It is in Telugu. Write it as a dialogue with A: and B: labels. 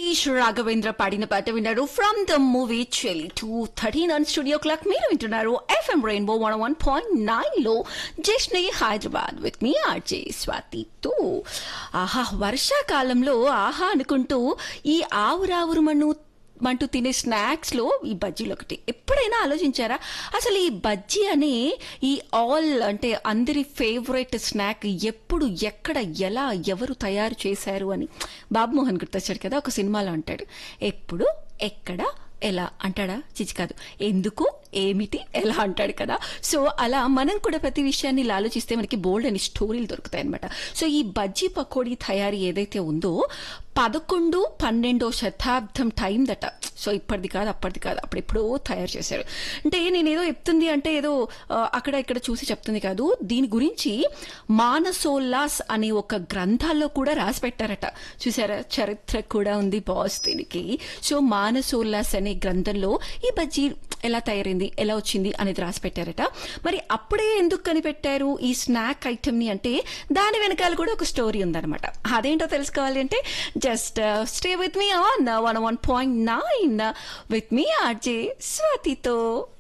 A: హరీష్ రాఘవేంద్ర పాడిన పాట విన్నారు from the movie Cheli two thirteen on studio clock మీరు వింటున్నారు FM rainbow one one point nine లో జస్నే హైదరాబాద్ విత్ మీ ఆర్జే స్వాతితో ఆహా వర్షాకాలంలో ఆహా అనుకుంటూ ఈ ఆవురావురు మన్ను మంటూ తినే స్నాక్స్ లో ఈ బజ్జీలు ఒకటి ఎప్పుడైనా ఆలోచించారా అసలు ఈ బజ్జీ అనే ఈ ఆల్ అంటే అందరి ఫేవరెట్ స్నాక్ ఎప్పుడు ఎక్కడ ఎలా ఎవరు తయారు చేశారు అని బాబు మోహన్ గుర్తొచ్చాడు కదా ఒక సినిమాలో అంటాడు ఎప్పుడు ఎక్కడ ఎలా అంటాడా చిచి కాదు ఎందుకు ఏమిటి ఎలా అంటాడు కదా సో అలా మనం కూడా ప్రతి విషయాన్ని ఇలా ఆలోచిస్తే మనకి బోల్డ్ అని స్టోరీలు దొరుకుతాయి అనమాట సో ఈ బజ్జీ పకోడీ తయారీ ఏదైతే ఉందో పదకొండు పన్నెండో శతాబ్దం టైం దట సో ఇప్పటిది కాదు అప్పటిది కాదు అప్పుడు ఎప్పుడో తయారు చేశారు అంటే నేను ఏదో చెప్తుంది అంటే ఏదో ఆ, అక్కడ ఇక్కడ చూసి చెప్తుంది కాదు దీని గురించి మానసోల్లాస్ అనే ఒక గ్రంథాల్లో కూడా రాసి పెట్టారట చూసారా చరిత్ర కూడా ఉంది బాస్ దీనికి సో మానసోల్లాస్ అనే గ్రంథంలో ఈ బజ్జీ ఎలా తయారైంది ఎలా వచ్చింది అనేది రాసి పెట్టారట మరి అప్పుడే ఎందుకు కనిపెట్టారు ఈ స్నాక్ ఐటమ్ ని అంటే దాని వెనకాల కూడా ఒక స్టోరీ ఉందన్నమాట అదేంటో తెలుసుకోవాలి అంటే just stay with me on one one point nine with me RJ స్వాతితో